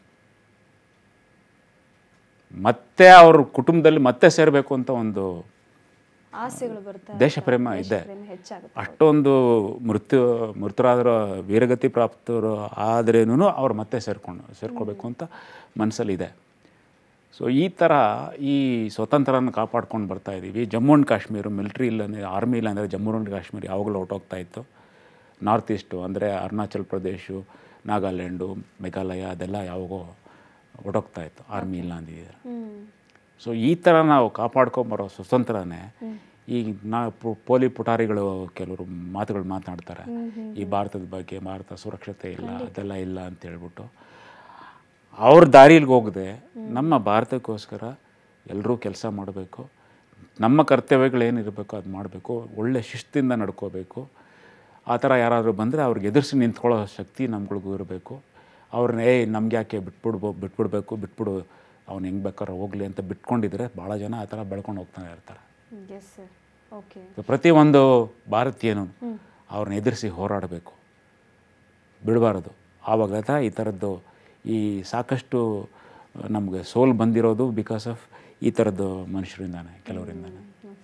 ಮತ್ತೆ ಅವ್ರ ಕುಟುಂಬದಲ್ಲಿ ಮತ್ತೆ ಸೇರಬೇಕು ಅಂತ ಒಂದು ಆಸೆಗಳು ಬರ್ತಾ ದೇಶ ಪ್ರೇಮ ಇದೆ ಪ್ರೇಮ ಹೆಚ್ಚಾಗುತ್ತೆ ಅಷ್ಟೊಂದು ಮೃತ್ಯು ಮೃತರಾದರ ವೀರಗತಿ ಪ್ರಾಪ್ತರು ಆದ್ರೇನು ಅವ್ರು ಮತ್ತೆ ಸೇರ್ಕೊಂಡು ಸೇರ್ಕೋಬೇಕು ಅಂತ ಮನಸ್ಸಲ್ಲಿದೆ ಸೊ ಈ ಥರ ಈ ಸ್ವತಂತ್ರನ ಕಾಪಾಡ್ಕೊಂಡು ಬರ್ತಾ ಇದ್ದೀವಿ ಜಮ್ಮು ಆ್ಯಂಡ್ ಕಾಶ್ಮೀರ ಮಿಲಿಟ್ರಿ ಇಲ್ಲ ಅಂದರೆ ಆರ್ಮಿ ಇಲ್ಲ ಅಂದರೆ ಜಮ್ಮು ಆ್ಯಂಡ್ ಕಾಶ್ಮೀರ ಯಾವಾಗಲೂ ಹೊರಟೋಗ್ತಾ ಇತ್ತು ನಾರ್ತ್ ಈಸ್ಟು ಅಂದರೆ ಅರುಣಾಚಲ್ ಪ್ರದೇಶ ನಾಗಾಲ್ಯಾಂಡು ಮೇಘಾಲಯ ಅದೆಲ್ಲ ಯಾವಾಗೋ ಹೊರಟೋಗ್ತಾ ಇತ್ತು ಆರ್ಮಿ ಇಲ್ಲ ಅಂದಿದ್ದಾರೆ ಸೊ ಈ ಥರ ನಾವು ಕಾಪಾಡ್ಕೊಂಬರೋ ಸ್ವತಂತ್ರನೇ ಈಗ ನಾ ಪು- ಪೋಲಿ ಪುಟಾರಿಗಳು ಕೆಲವರು ಮಾತುಗಳು ಮಾತನಾಡ್ತಾರೆ ಈ ಭಾರತದ ಬಗ್ಗೆ ಭಾರತ ಸುರಕ್ಷತೆ ಇಲ್ಲ ಅದೆಲ್ಲ ಇಲ್ಲ ಅಂತ ಹೇಳ್ಬಿಟ್ಟು ಅವ್ರ ದಾರಿಲಿ ಹೋಗದೆ ನಮ್ಮ ಭಾರತಕ್ಕೋಸ್ಕರ ಎಲ್ಲರೂ ಕೆಲಸ ಮಾಡಬೇಕು ನಮ್ಮ ಕರ್ತವ್ಯಗಳೇನಿರಬೇಕು ಅದು ಮಾಡಬೇಕು ಒಳ್ಳೆ ಶಿಸ್ತಿಂದ ನಡ್ಕೋಬೇಕು ಆ ಥರ ಯಾರಾದರೂ ಬಂದರೆ ಅವ್ರಿಗೆ ಎದುರಿಸಿ ನಿಂತ್ಕೊಳ್ಳೋ ಶಕ್ತಿ ನಮ್ಗಳಿಗೂ ಇರಬೇಕು ಅವ್ರನ್ನ ಏಯ್ ನಮ್ಗೆ ಯಾಕೆ ಬಿಟ್ಬಿಡ್ಬೋ ಬಿಟ್ಬಿಡ್ಬೇಕು ಬಿಟ್ಬಿಡು ಅವ್ನು ಹೆಂಗೆ ಬೇಕಾದ್ರೆ ಹೋಗಲಿ ಅಂತ ಬಿಟ್ಕೊಂಡಿದ್ರೆ ಭಾಳ ಜನ ಆ ಥರ ಬೆಳ್ಕೊಂಡು ಹೋಗ್ತಾನೆ ಇರ್ತಾರೆ ಎಸ್ ಸರ್ ಓಕೆ ಸೊ ಪ್ರತಿಯೊಂದು ಭಾರತೀಯನು ಅವ್ರನ್ನ ಎದುರಿಸಿ ಹೋರಾಡಬೇಕು ಬಿಡಬಾರದು ಆವಾಗ ಈ ಥರದ್ದು ಈ ಸಾಕಷ್ಟು ನಮಗೆ ಸೋಲ್ ಬಂದಿರೋದು ಬಿಕಾಸ್ ಆಫ್ ಈ ಥರದ್ದು ಮನುಷ್ಯರಿಂದಾನೆ ಕೆಲವರಿಂದಾನೆ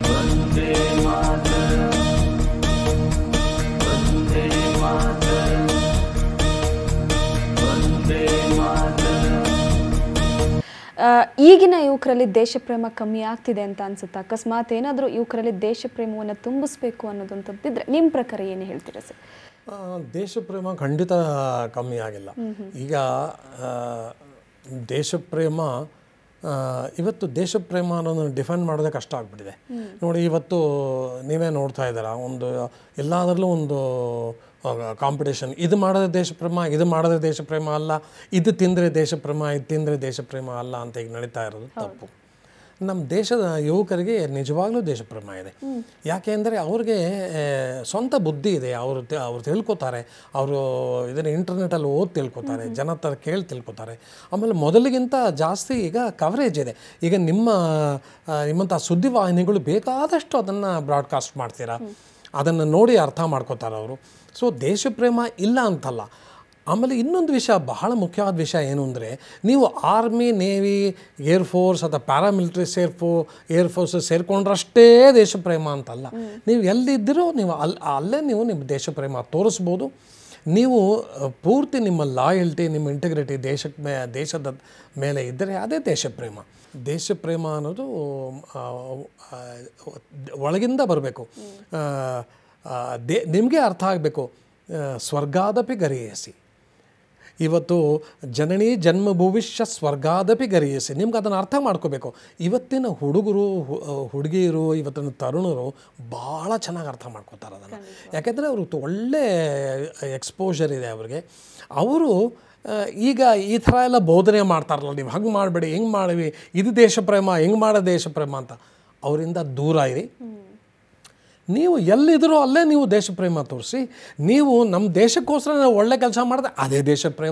ಆ, ಈಗಿನ ಯುವಕರಲ್ಲಿ ದೇಶ ಪ್ರೇಮ ಕಮ್ಮಿ ಆಗ್ತಿದೆ ಅಂತ ಅನ್ಸುತ್ತೆ ಅಕಸ್ಮಾತ್ ಏನಾದರೂ ಯುವಕರಲ್ಲಿ ದೇಶ ಪ್ರೇಮವನ್ನು ತುಂಬಿಸ್ಬೇಕು ಅನ್ನೋದಂಥದ್ದಿದ್ರೆ ನಿಮ್ಮ ಪ್ರಕಾರ ಏನು ಹೇಳ್ತೀರಾ ಸರ್ ಆ, ದೇಶ ಪ್ರೇಮ ಖಂಡಿತ ಕಮ್ಮಿ ಆಗಿಲ್ಲ ಈಗ ಆ, ದೇಶ ಪ್ರೇಮ ಆ, ಇವತ್ತು ದೇಶ ಪ್ರೇಮ ಅನ್ನೋದನ್ನು ಡಿಫೈನ್ ಮಾಡೋದೇ ಕಷ್ಟ ಆಗ್ಬಿಟ್ಟಿದೆ ನೋಡಿ ಇವತ್ತು ನೀವೇ ನೋಡ್ತಾ ಇದ್ದೀರಾ ಒಂದು ಎಲ್ಲದರಲ್ಲೂ ಒಂದು ಕಾಂಪಿಟೇಷನ್ ಇದು ಮಾಡೋದೇ ದೇಶ ಪ್ರೇಮ ಇದು ಮಾಡೋದೇ ದೇಶ ಪ್ರೇಮ ಅಲ್ಲ ಇದು ತಿಂದರೆ ದೇಶ ಪ್ರೇಮ ಇದು ತಿಂದರೆ ದೇಶ ಪ್ರೇಮ ಅಲ್ಲ ಅಂತ ಈಗ ನಡೀತಾ ಇರೋದು ತಪ್ಪು ನಮ್ಮ ದೇಶದ ಯುವಕರಿಗೆ ನಿಜವಾಗ್ಲೂ ದೇಶ ಪ್ರೇಮ ಇದೆ ಯಾಕೆ ಅಂದರೆ ಅವ್ರಿಗೆ ಆ, ಸ್ವಂತ ಬುದ್ಧಿ ಇದೆ ಅವರು ತಿ- ಅವ್ರು ತಿಳ್ಕೊತಾರೆ ಅವರು ಇದನ್ನು ಇಂಟರ್ನೆಟಲ್ಲಿ ಓದಿ ತಿಳ್ಕೊತಾರೆ ಜನ ಹತ್ರ ಕೇಳಿ ತಿಳ್ಕೊತಾರೆ ಆಮೇಲೆ ಮೊದಲಿಗಿಂತ ಜಾಸ್ತಿ ಈಗ ಕವರೇಜ್ ಇದೆ ಈಗ ನಿಮ್ಮ ಆ, ನಿಮ್ಮಂಥ ಸುದ್ದಿವಾಹಿನಿಗಳು ಬೇಕಾದಷ್ಟು ಅದನ್ನು ಬ್ರಾಡ್ಕಾಸ್ಟ್ ಮಾಡ್ತೀರಾ ಅದನ್ನು ನೋಡಿ ಅರ್ಥ ಮಾಡ್ಕೋತಾರೆ ಅವರು ಸೊ ದೇಶ ಪ್ರೇಮ ಇಲ್ಲ ಅಂತಲ್ಲ ಆಮೇಲೆ ಇನ್ನೊಂದು ವಿಷಯ ಬಹಳ ಮುಖ್ಯವಾದ ವಿಷಯ ಏನು ಅಂದರೆ ನೀವು ಆರ್ಮಿ ನೇವಿ ಏರ್ ಫೋರ್ಸ್ ಅಥವಾ ಪ್ಯಾರಾಮಿಲಿಟ್ರಿ ಸೇರ್ಫೋ ಏರ್ ಫೋರ್ಸ್ ಸೇರ್ಕೊಂಡ್ರಷ್ಟೇ ದೇಶ ಪ್ರೇಮ ಅಂತಲ್ಲ ನೀವು ಎಲ್ಲಿದ್ದರೂ ನೀವು ಅಲ್ಲಿ ಅಲ್ಲೇ ನೀವು ನಿಮ್ಮ ದೇಶ ಪ್ರೇಮ ತೋರಿಸ್ಬೋದು ನೀವು ಅ, ಪೂರ್ತಿ ನಿಮ್ಮ ಲಾಯಲ್ಟಿ ನಿಮ್ಮ ಇಂಟಿಗ್ರಿಟಿ ದೇಶಕ್ಕೆ ಮೇ ದೇಶದ ಮೇಲೆ ಇದ್ದರೆ ಅದೇ ದೇಶ ಪ್ರೇಮ ದೇಶ ಪ್ರೇಮ ಅನ್ನೋದು ಆ, ಆ, ಒಳಗಿಂದ ಬರಬೇಕು ದೇ ನಿಮಗೆ ಅರ್ಥ ಆಗಬೇಕು ಸ್ವರ್ಗಾದಪಿ ಗರಿಯಸಿ ಇವತ್ತು ಜನನಿ ಜನ್ಮ ಭವಿಷ್ಯ ಸ್ವರ್ಗಾದಪಿ ಗರಿಯಸಿ ನಿಮ್ಗೆ ಅದನ್ನು ಅರ್ಥ ಮಾಡ್ಕೋಬೇಕು ಇವತ್ತಿನ ಹುಡುಗರು ಹು- ಹುಡುಗಿಯರು ಇವತ್ತಿನ ತರುಣರು ಭಾಳ ಚೆನ್ನಾಗಿ ಅರ್ಥ ಮಾಡ್ಕೋತಾರೆ ಅದನ್ನು ಯಾಕೆಂದರೆ ಅವರು ಒಳ್ಳೆ ಎಕ್ಸ್ಪೋಜರ್ ಇದೆ ಅವ್ರಿಗೆ ಅವರು ಆ, ಈಗ ಈ ಥರ ಎಲ್ಲ ಬೋಧನೆ ಮಾಡ್ತಾರಲ್ಲ ನೀವು ಹಂಗೆ ಮಾಡಬೇಡಿ ಹಿಂಗೆ ಮಾಡಿವಿ ಇದು ದೇಶ ಪ್ರೇಮ ಹೆಂಗೆ ಮಾಡೋ ದೇಶ ಪ್ರೇಮ ಅಂತ ಅವರಿಂದ ದೂರ ಇರಿ ನೀವು ಎಲ್ಲಿದ್ದರೂ ಅಲ್ಲೇ ನೀವು ದೇಶ ಪ್ರೇಮ ತೋರಿಸಿ ನೀವು ನಮ್ಮ ದೇಶಕ್ಕೋಸ್ಕರ ನಾವು ಒಳ್ಳೆ ಕೆಲಸ ಮಾಡಿದ್ರೆ ಅದೇ ದೇಶ ಪ್ರೇಮ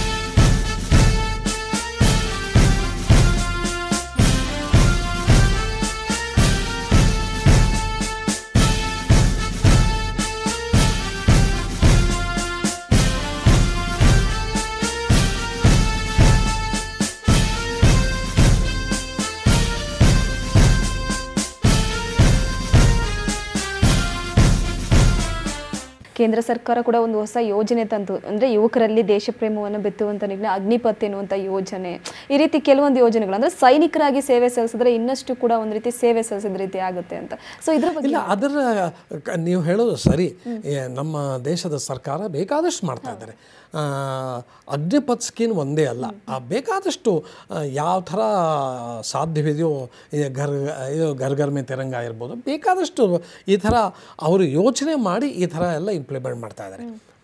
ಕೇಂದ್ರ ಸರ್ಕಾರ ಕೂಡ ಒಂದು ಹೊಸ ಯೋಜನೆ ತಂತು ಅಂದ್ರೆ ಯುವಕರಲ್ಲಿ ದೇಶ ಪ್ರೇಮವನ್ನು ಬಿತ್ತುವಂತ ನಿಟ್ಟಿನ ಅಗ್ನಿಪಥ್ ಎನ್ನುವಂತ ಯೋಜನೆ ಈ ರೀತಿ ಕೆಲವೊಂದು ಯೋಜನೆಗಳು ಅಂದ್ರೆ ಸೈನಿಕರಾಗಿ ಸೇವೆ ಸಲ್ಲಿಸಿದ್ರೆ ಇನ್ನಷ್ಟು ಕೂಡ ಒಂದು ರೀತಿ ಸೇವೆ ಸಲ್ಲಿಸಿದ ರೀತಿ ಆಗುತ್ತೆ ಅಂತ ಸೊ ಇದ್ರ ಬಗ್ಗೆ ಇಲ್ಲ ಅದರ ಕ- ನೀವು ಹೇಳೋದು ಸರಿ ಏ, ನಮ್ಮ ದೇಶದ ಸರ್ಕಾರ ಬೇಕಾದಷ್ಟು ಮಾಡ್ತಾ ಇದ್ದಾರೆ ಆ, ಅಗ್ನಿಪಥ್ ಸ್ಕೀಮ್ ಒಂದೇ ಅಲ್ಲ ಆ ಬೇಕಾದಷ್ಟು ಯಾವ ಥರ ಸಾಧ್ಯವಿದೆಯೋ ಈ ಘರ್ ಇದು ಘರ್ ಘರ್ ಮೇ ತಿರಂಗ ಇರ್ಬೋದು ಬೇಕಾದಷ್ಟು ಈ ಥರ ಅವರು ಯೋಚನೆ ಮಾಡಿ ಈ ಥರ ಎಲ್ಲ ಇಂಪ್ಲಿಮೆಂಟ್ ಮಾಡ್ತಾ ಇದ್ದಾರೆ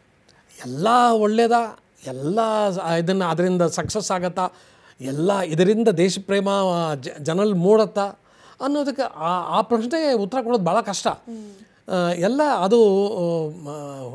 ಎಲ್ಲ ಒಳ್ಳೆಯದ ಎಲ್ಲ ಇದನ್ನು ಅದರಿಂದ ಸಕ್ಸಸ್ ಆಗತ್ತಾ ಎಲ್ಲ ಇದರಿಂದ ದೇಶ ಪ್ರೇಮ ಜ ಜನಲ್ಲಿ ಮೂಡತ್ತಾ ಅನ್ನೋದಕ್ಕೆ ಆ ಆ ಪ್ರಶ್ನೆಗೆ ಉತ್ತರ ಕೊಡೋದು ಭಾಳ ಕಷ್ಟ ಆ, ಎಲ್ಲ ಅದು ಮ,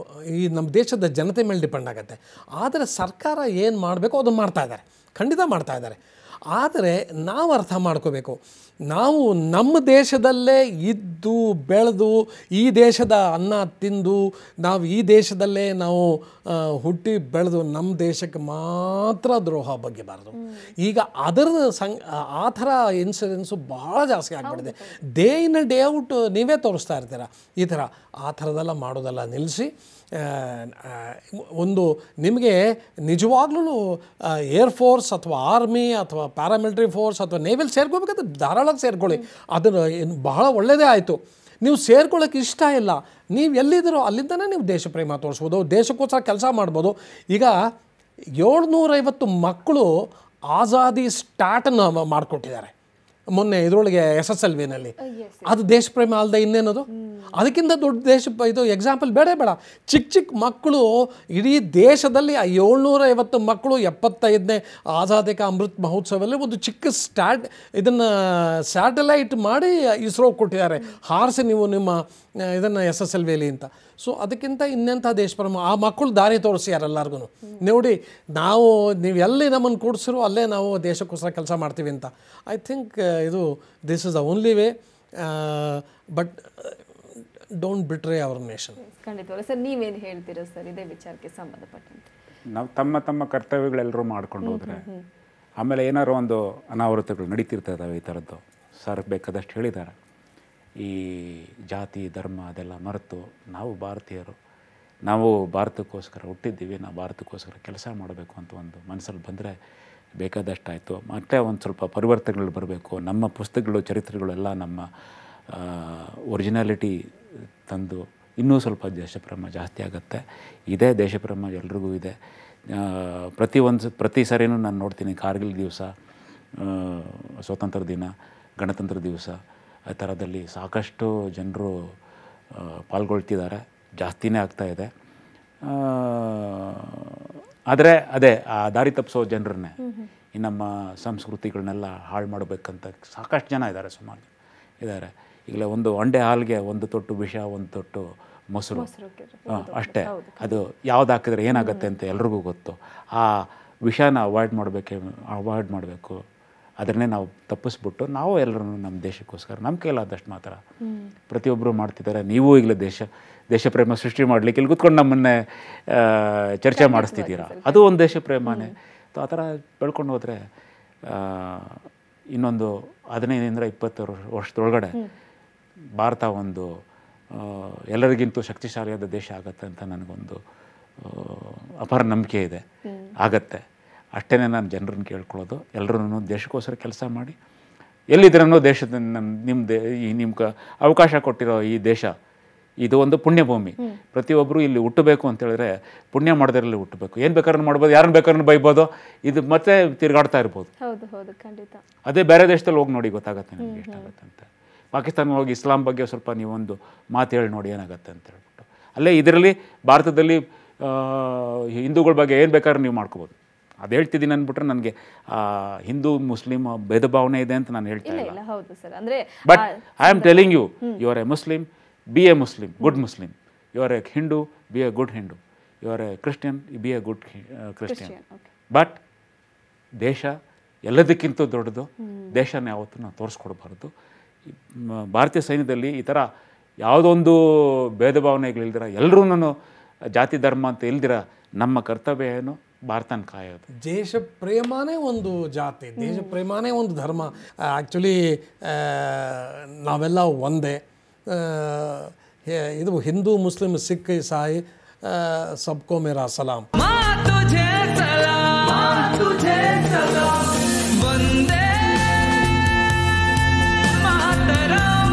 ಈ ನಮ್ಮ ದೇಶದ ಜನತೆ ಮೇಲೆ ಡಿಪೆಂಡ್ ಆಗುತ್ತೆ ಆದರೆ ಸರ್ಕಾರ ಏನು ಮಾಡಬೇಕು ಅದನ್ನು ಮಾಡ್ತಾ ಇದ್ದಾರೆ ಖಂಡಿತ ಮಾಡ್ತಾ ಇದ್ದಾರೆ ಆದರೆ ನಾವು ಅರ್ಥ ಮಾಡ್ಕೋಬೇಕು ನಾವು ನಮ್ಮ ದೇಶದಲ್ಲೇ ಇದ್ದು ಬೆಳೆದು ಈ ದೇಶದ ಅನ್ನ ತಿಂದು ನಾವು ಈ ದೇಶದಲ್ಲೇ ನಾವು ಆ, ಹುಟ್ಟಿ ಬೆಳೆದು ನಮ್ಮ ದೇಶಕ್ಕೆ ಮಾತ್ರ ದ್ರೋಹ ಬಗ್ಗೆಬಾರ್ದು ಈಗ ಅದರ ಸಂ ಆ ಥರ ಇನ್ಸಿಡೆನ್ಸು ಭಾಳ ಜಾಸ್ತಿ ಆಗಿಬಿಟ್ಟಿದೆ ಡೇ ಇನ್ ಡೇ ಔಟ್ ನೀವೇ ತೋರಿಸ್ತಾ ಇರ್ತೀರ ಈ ಥರ ಆ ಥರದೆಲ್ಲ ಮಾಡೋದೆಲ್ಲ ನಿಲ್ಲಿಸಿ ಆ, ಆ, ಒಂದು ನಿಮಗೆ ನಿಜವಾಗ್ಲೂ ಏರ್ ಫೋರ್ಸ್ ಅಥವಾ ಆರ್ಮಿ ಅಥವಾ ಪ್ಯಾರಾಮಿಲಿಟ್ರಿ ಫೋರ್ಸ್ ಅಥವಾ ನೇವಿಲ್ ಸೇರ್ಕೋಬೇಕಾದ್ರೆ ಧಾರಾಳವಾಗಿ ಸೇರ್ಕೊಳ್ಳಿ ಅದನ್ನು ಏನು ಬಹಳ ಒಳ್ಳೆಯದೇ ಆಯಿತು ನೀವು ಸೇರ್ಕೊಳ್ಳೋಕೆ ಇಷ್ಟ ಇಲ್ಲ ನೀವು ಎಲ್ಲಿದ್ದೀರೋ ಅಲ್ಲಿಂದನೇ ನೀವು ದೇಶ ಪ್ರೇಮ ತೋರಿಸ್ಬೋದು ದೇಶಕ್ಕೋಸ್ಕರ ಕೆಲಸ ಮಾಡ್ಬೋದು ಈಗ ಏಳ್ನೂರೈವತ್ತು ಮಕ್ಕಳು ಆಜಾದಿ ಸ್ಟಾರ್ಟನ್ನು ಮಾಡಿಕೊಟ್ಟಿದ್ದಾರೆ ಮೊನ್ನೆ ಇದರೊಳಗೆ ಎಸ್ ಎಸ್ ಎಲ್ ವಿನಲ್ಲಿ ಅದು ದೇಶ ಪ್ರೇಮ ಅಲ್ಲದೆ ಇನ್ನೇನದು ಅದಕ್ಕಿಂತ ದೊಡ್ಡ ದೇಶ ಪ- ಇದು ಎಕ್ಸಾಂಪಲ್ ಬೇಡ ಬೇಡ ಚಿಕ್ಕ ಚಿಕ್ಕ ಮಕ್ಕಳು ಇಡೀ ದೇಶದಲ್ಲಿ ಆ ಏಳ್ನೂರ ಐವತ್ತು ಮಕ್ಕಳು ಎಪ್ಪತ್ತೈದನೇ ಆಜಾದಿ ಕಾ ಅಮೃತ್ ಮಹೋತ್ಸವದಲ್ಲಿ ಒಂದು ಚಿಕ್ಕ ಸ್ಟ್ಯಾಟ್ ಇದನ್ನು ಸ್ಯಾಟಲೈಟ್ ಮಾಡಿ ಇಸ್ರೋ ಕೊಟ್ಟಿದ್ದಾರೆ ಹಾರಿಸಿ ನೀವು ನಿಮ್ಮ ಇದನ್ನು ಎಸ್ ಎಸ್ ಎಲ್ ವಿಲಿ ಅಂತ ಸೊ ಅದಕ್ಕಿಂತ ಇನ್ನೆಂಥ ದೇಶ ಪ್ರೇಮ ಆ ಮಕ್ಕಳು ದಾರಿ ತೋರಿಸ್ಯಾರ ಎಲ್ಲರಿಗೂ ನೋಡಿ ನಾವು ನೀವು ಎಲ್ಲಿ ನಮ್ಮನ್ನು ಕೂಡಿಸಿರೋ ಅಲ್ಲೇ ನಾವು ದೇಶಕ್ಕೋಸ್ಕರ ಕೆಲಸ ಮಾಡ್ತೀವಿ ಅಂತ ಐ ಥಿಂಕ್ ಇದು this is the only way but don't ಬಿಟ್ರೆ ಅವರ್ ನೇಷನ್ ಖಂಡಿತವಾಗ್ಲೂ ಸರ್ ನೀವೇನು ಹೇಳ್ತೀರಾ ಸರ್ ಇದೇ ವಿಚಾರಕ್ಕೆ ಸಂಬಂಧಪಟ್ಟಂತೆ ನಾವು ತಮ್ಮ ತಮ್ಮ ಕರ್ತವ್ಯಗಳೆಲ್ಲರೂ ಮಾಡ್ಕೊಂಡು ಹೋದರೆ ಆಮೇಲೆ ಏನಾದ್ರು ಒಂದು ಅನಾಹುತಗಳು ನಡೀತಿರ್ತಾ ಇದ್ದಾವೆ ಈ ಥರದ್ದು ಸರ್ ಬೇಕಾದಷ್ಟು ಹೇಳಿದ್ದಾರೆ ಈ ಜಾತಿ ಧರ್ಮ ಅದೆಲ್ಲ ಮರೆತು ನಾವು ಭಾರತೀಯರು ನಾವು ಭಾರತಕ್ಕೋಸ್ಕರ ಹುಟ್ಟಿದ್ದೀವಿ ನಾವು ಭಾರತಕ್ಕೋಸ್ಕರ ಕೆಲಸ ಮಾಡಬೇಕು ಅಂತ ಒಂದು ಮನಸ್ಸಲ್ಲಿ ಬಂದರೆ ಬೇಕಾದಷ್ಟಾಯಿತು ಮತ್ತೆ ಒಂದು ಸ್ವಲ್ಪ ಪರಿವರ್ತನೆಗಳು ಬರಬೇಕು ನಮ್ಮ ಪುಸ್ತಕಗಳು ಚರಿತ್ರೆಗಳೆಲ್ಲ ನಮ್ಮ ಒರಿಜಿನಾಲಿಟಿ ತಂದು ಇನ್ನೂ ಸ್ವಲ್ಪ ದೇಶಪ್ರೇಮ ಜಾಸ್ತಿ ಆಗುತ್ತೆ ಇದೇ ದೇಶಪ್ರೇಮ ಎಲ್ರಿಗೂ ಇದೆ ಆ, ಪ್ರತಿ ಒಂದು ಸ- ಪ್ರತಿ ಸರಿನೂ ನಾನು ನೋಡ್ತೀನಿ ಕಾರ್ಗಿಲ್ ದಿವಸ ಸ್ವಾತಂತ್ರ್ಯ ದಿನ ಗಣತಂತ್ರ ದಿವಸ ಆ ಥರದಲ್ಲಿ ಸಾಕಷ್ಟು ಜನರು ಆ, ಪಾಲ್ಗೊಳ್ತಿದ್ದಾರೆ ಜಾಸ್ತಿನೇ ಆಗ್ತಾ ಇದೆ ಆದರೆ ಅದೇ ಆ ದಾರಿ ತಪ್ಪಿಸೋ ಜನರನ್ನೇ ಈ ನಮ್ಮ ಸಂಸ್ಕೃತಿಗಳನ್ನೆಲ್ಲ ಹಾಳು ಮಾಡಬೇಕಂತ ಸಾಕಷ್ಟು ಜನ ಇದ್ದಾರೆ ಸುಮಾರು ಇದ್ದಾರೆ ಈಗಲೇ ಒಂದು ಒಂಡೆ ಹಾಲಿಗೆ ಒಂದು ತೊಟ್ಟು ವಿಷ ಒಂದು ತೊಟ್ಟು ಮೊಸರು ಆ, ಅಷ್ಟೇ ಅದು ಯಾವ್ದು ಹಾಕಿದ್ರೆ ಏನಾಗುತ್ತೆ ಅಂತ ಎಲ್ರಿಗೂ ಗೊತ್ತು ಆ ವಿಷನ ಅವಾಯ್ಡ್ ಮಾಡಬೇಕೆ ಅವಾಯ್ಡ್ ಮಾಡಬೇಕು ಅದನ್ನೇ ನಾವು ತಪ್ಪಿಸ್ಬಿಟ್ಟು ನಾವು ಎಲ್ಲರೂ ನಮ್ಮ ದೇಶಕ್ಕೋಸ್ಕರ ನಮ್ಮ ಕೈಲಾದಷ್ಟು ಮಾತ್ರ ಪ್ರತಿಯೊಬ್ಬರು ಮಾಡ್ತಿದ್ದಾರೆ ನೀವು ಈಗಲೇ ದೇಶ ದೇಶ ಪ್ರೇಮ ಸೃಷ್ಟಿ ಮಾಡಲಿಕ್ಕೆ ಇಲ್ಲಿ ಕೂತ್ಕೊಂಡು ನಮ್ಮನ್ನೇ ಆ, ಚರ್ಚೆ ಮಾಡಿಸ್ತಿದ್ದೀರಾ ಅದು ಒಂದು ದೇಶ ಪ್ರೇಮನೇ ಸೊ ಆ ಥರ ಬೆಳ್ಕೊಂಡು ಹೋದರೆ ಇನ್ನೊಂದು ಹದಿನೈದರಿಂದ ಇಪ್ಪತ್ತು ವರ್ಷ ವರ್ಷದೊಳಗಡೆ ಭಾರತ ಒಂದು ಆ, ಎಲ್ಲರಿಗಿಂತ ಶಕ್ತಿಶಾಲಿಯಾದ ದೇಶ ಆಗತ್ತೆ ಅಂತ ನನಗೊಂದು ಆ, ಅಪಾರ ನಂಬಿಕೆ ಇದೆ ಆಗತ್ತೆ ಅಷ್ಟೇ ನಾನು ಜನರನ್ನು ಕೇಳ್ಕೊಳ್ಳೋದು ಎಲ್ಲರೂ ದೇಶಕ್ಕೋಸ್ಕರ ಕೆಲಸ ಮಾಡಿ ಎಲ್ಲಿದ್ರೂ ದೇಶದ ನಮ್ಮ ನಿಮ್ಮ ದೇ ಈ ನಿಮ್ಗೆ ಅವಕಾಶ ಕೊಟ್ಟಿರೋ ಈ ದೇಶ ಇದು ಒಂದು ಪುಣ್ಯಭೂಮಿ ಪ್ರತಿಯೊಬ್ಬರು ಇಲ್ಲಿ ಹುಟ್ಟಬೇಕು ಅಂತ ಹೇಳಿದ್ರೆ ಪುಣ್ಯ ಮಾಡೋದ್ರಲ್ಲಿ ಹುಟ್ಟಬೇಕು ಏನು ಬೇಕಾದ್ರೂ ಮಾಡ್ಬೋದು ಯಾರನ್ನ ಬೇಕಾದ್ರೂ ಬೈಬೋದು ಇದು ಮತ್ತೆ ತಿರುಗಾಡ್ತಾ ಇರ್ಬೋದು ಹೌದು ಹೌದು ಖಂಡಿತ ಅದೇ ಬೇರೆ ದೇಶದಲ್ಲಿ ಹೋಗಿ ನೋಡಿ ಗೊತ್ತಾಗುತ್ತೆ ನಿಮ್ಗೆ ಎಷ್ಟಾಗುತ್ತೆ ಅಂತ ಪಾಕಿಸ್ತಾನ ಹೋಗಿ ಇಸ್ಲಾಂ ಬಗ್ಗೆ ಸ್ವಲ್ಪ ನೀವೊಂದು ಮಾತು ಹೇಳಿ ನೋಡಿ ಏನಾಗುತ್ತೆ ಅಂತ ಹೇಳ್ಬಿಟ್ಟು ಅಲ್ಲೇ ಇದರಲ್ಲಿ ಭಾರತದಲ್ಲಿ ಆ, ಹಿಂದೂಗಳ ಬಗ್ಗೆ ಏನು ಬೇಕಾದ್ರೂ ನೀವು ಮಾಡ್ಕೋಬೋದು ಅದು ಹೇಳ್ತಿದ್ದೀನಿ ಅಂದ್ಬಿಟ್ರೆ ನನಗೆ ಹಿಂದೂ ಮುಸ್ಲಿಂ ಭೇದ ಭಾವನೆ ಇದೆ ಅಂತ ನಾನು ಹೇಳ್ತಾ ಇಲ್ಲ ಇಲ್ಲ ಇಲ್ಲ ಹೌದು ಸರ್ ಅಂದ್ರೆ but I am telling you you are a Muslim be a Muslim good Muslim you are a Hindu be a good Hindu you are a Christian be a good Christian okay. But ದೇಶ ಎಲ್ಲದಕ್ಕಿಂತ ದೊಡ್ಡದು ದೇಶನ ಯಾವತ್ತೂ ನಾವು ತೋರಿಸ್ಕೊಡ್ಬಾರ್ದು ಈ ಮ- ಭಾರತೀಯ ಸೈನ್ಯದಲ್ಲಿ ಈ ಥರ ಯಾವುದೊಂದು ಭೇದ ಭಾವನೆಗಳಿಲ್ದಿರ ಎಲ್ಲರೂ ಜಾತಿ ಧರ್ಮ ಅಂತ ಇಲ್ದಿರ ನಮ್ಮ ಕರ್ತವ್ಯ ಏನು ಭಾರತನ ಕಾಯೋದು ದೇಶ ಪ್ರೇಮನೇ ಒಂದು ಜಾತಿ ದೇಶ ಪ್ರೇಮನೇ ಒಂದು ಧರ್ಮ ಆ್ಯಕ್ಚುಲಿ ನಾವೆಲ್ಲ ಒಂದೇ ಆ, ಹೇ- ಇದು ಹಿಂದೂ ಮುಸ್ಲಿಂ ಸಿಖ್ ಇಸಾಯಿ ಆ, ಸಬ್ಕೋ ಮೇರಾ ಸಲಾಂ माँ तुझे सलाम तुझे सलाम वंदे मातरम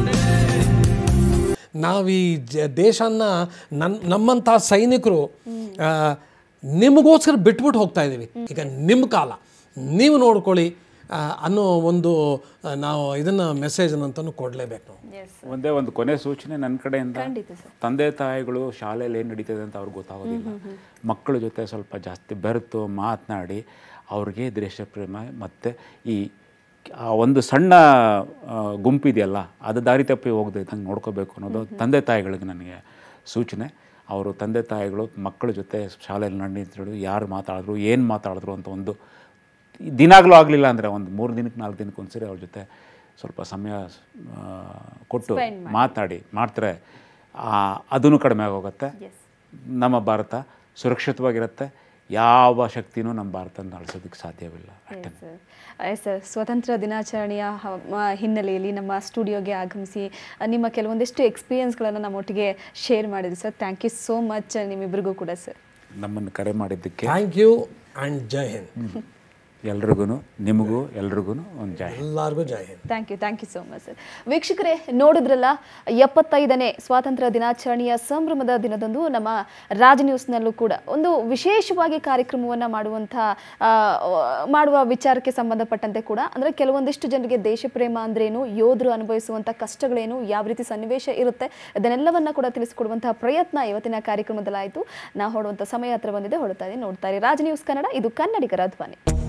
ನಾವು ಈ ಜ ದೇಶನ ನನ್ನ ನಮ್ಮಂಥ ಸೈನಿಕರು ಆ, ನಿಮಗೋಸ್ಕರ ಬಿಟ್ಬಿಟ್ಟು ಹೋಗ್ತಾ ಇದ್ದೀವಿ ಈಗ ನಿಮ್ಮ ಕಾಲ ನೀವು ನೋಡ್ಕೊಳ್ಳಿ ಆ, ಅನ್ನೋ ಒಂದು ಆ, ನಾವು ಇದನ್ನು ಮೆಸೇಜನ್ನಂತೂ ಕೊಡಲೇಬೇಕು ನಾವು ಎಸ್ ಒಂದೇ ಒಂದು ಕೊನೆ ಸೂಚನೆ ನನ್ನ ಕಡೆಯಿಂದ ಖಂಡಿತ ಸರ್ ತಂದೆ ತಾಯಿಗಳು ಶಾಲೆಯಲ್ಲಿ ಏನು ನಡೀತದೆ ಅಂತ ಅವ್ರಿಗೆ ಗೊತ್ತಾಗೋದಿಲ್ಲ ಮಕ್ಕಳ ಜೊತೆ ಸ್ವಲ್ಪ ಜಾಸ್ತಿ ಬೆರೆತು ಮಾತನಾಡಿ ಅವ್ರಿಗೆ ದೇಶ ಪ್ರೇಮ ಮತ್ತು ಈ ಆ ಒಂದು ಸಣ್ಣ ಆ, ಗುಂಪಿದೆಯಲ್ಲ ಅದು ದಾರಿ ತಪ್ಪಿ ಹೋಗದೆ ಇದ್ದಂಗೆ ನೋಡ್ಕೋಬೇಕು ಅನ್ನೋದು ತಂದೆ ತಾಯಿಗಳಿಗೆ ನನಗೆ ಸೂಚನೆ ಅವರು ತಂದೆ ತಾಯಿಗಳು ಮಕ್ಕಳ ಜೊತೆ ಶಾಲೆಯಲ್ಲಿ ನಡೆದಿದ್ರು ಯಾರು ಮಾತಾಡಿದ್ರು ಏನು ಮಾತಾಡಿದ್ರು ಅಂತ ಒಂದು ದಿನಾಗಲೂ ಆಗಲಿಲ್ಲ ಅಂದರೆ ಒಂದು ಮೂರು ದಿನಕ್ಕೆ ನಾಲ್ಕು ದಿನಕ್ಕೆ ಒಂದ್ಸರಿ ಅವ್ರ ಜೊತೆ ಸ್ವಲ್ಪ ಸಮಯ ಆ, ಕೊಟ್ಟು ಮಾತಾಡಿ ಮಾಡ್ತಾರೆ ಅದೂ ಕಡಿಮೆ ಆಗೋಗುತ್ತೆ ಎಸ್ ನಮ್ಮ ಭಾರತ ಸುರಕ್ಷಿತವಾಗಿರುತ್ತೆ ಯಾವ ಶಕ್ತಿನೂ ನಮ್ಮ ಭಾರತನ ಅಳಿಸೋದಕ್ಕೆ ಸಾಧ್ಯವಿಲ್ಲ ಅಷ್ಟೇ ಸರ್ ಎಸ್ ಸರ್ ಸ್ವತಂತ್ರ ದಿನಾಚರಣೆಯ ಹ- ಮ- ಹಿನ್ನೆಲೆಯಲ್ಲಿ ನಮ್ಮ ಸ್ಟುಡಿಯೋಗೆ ಆಗಮಿಸಿ ಅ, ನಿಮ್ಮ ಕೆಲವೊಂದಿಷ್ಟು ಎಕ್ಸ್ಪೀರಿಯನ್ಸ್ಗಳನ್ನು ನಮ್ಮೊಟ್ಟಿಗೆ ಶೇರ್ ಮಾಡಿದ್ರಿ sir thank you so much ನಿಮ್ಮಿಬ್ಬರಿಗೂ ಕೂಡ ಸರ್ ನಮ್ಮನ್ನು ಕರೆ ಮಾಡಿದ್ದಕ್ಕೆ thank you and Jai Hind ಎಲ್ರಿಗೂ ನಿಮಗೂ ಎಲ್ರಿಗೂ ಒಂದು ಜಯ ಎಲ್ಲರಿಗೂ Jai Hind thank you thank you so much sir ವೀಕ್ಷಕರೇ ನೋಡಿದ್ರಲ್ಲ ಎಪ್ಪತ್ತೈದನೇ ಸ್ವಾತಂತ್ರ್ಯ ದಿನಾಚರಣೆಯ ಸಂಭ್ರಮದ ದಿನದಂದು ನಮ್ಮ ರಾಜ್ ನ್ಯೂಸ್ನಲ್ಲೂ ಕೂಡ ಒಂದು ವಿಶೇಷವಾಗಿ ಕಾರ್ಯಕ್ರಮವನ್ನು ಮಾಡುವಂಥ ಆ, ಮಾಡುವ ವಿಚಾರಕ್ಕೆ ಸಂಬಂಧಪಟ್ಟಂತೆ ಕೂಡ ಅಂದರೆ ಕೆಲವೊಂದಿಷ್ಟು ಜನರಿಗೆ ದೇಶ ಪ್ರೇಮ ಅಂದ್ರೇನು ಯೋಧರು ಅನುಭವಿಸುವಂಥ ಕಷ್ಟಗಳೇನು ಯಾವ ರೀತಿ ಸನ್ನಿವೇಶ ಇರುತ್ತೆ ಅದನ್ನೆಲ್ಲವನ್ನ ಕೂಡ ತಿಳಿಸಿಕೊಡುವಂತಹ ಪ್ರಯತ್ನ ಇವತ್ತಿನ ಕಾರ್ಯಕ್ರಮದಲ್ಲಾಯಿತು ನಾವು ಹೊಡುವಂಥ ಸಮಯ ಹತ್ರ ಬಂದಿದೆ ಹೊಡ್ತಾ ಇದ್ದೀನಿ ನೋಡ್ತಾ ಇರಿ ರಾಜ್ ನ್ಯೂಸ್ ಕನ್ನಡ ಇದು ಕನ್ನಡಿಗರ ಧ್ವನಿ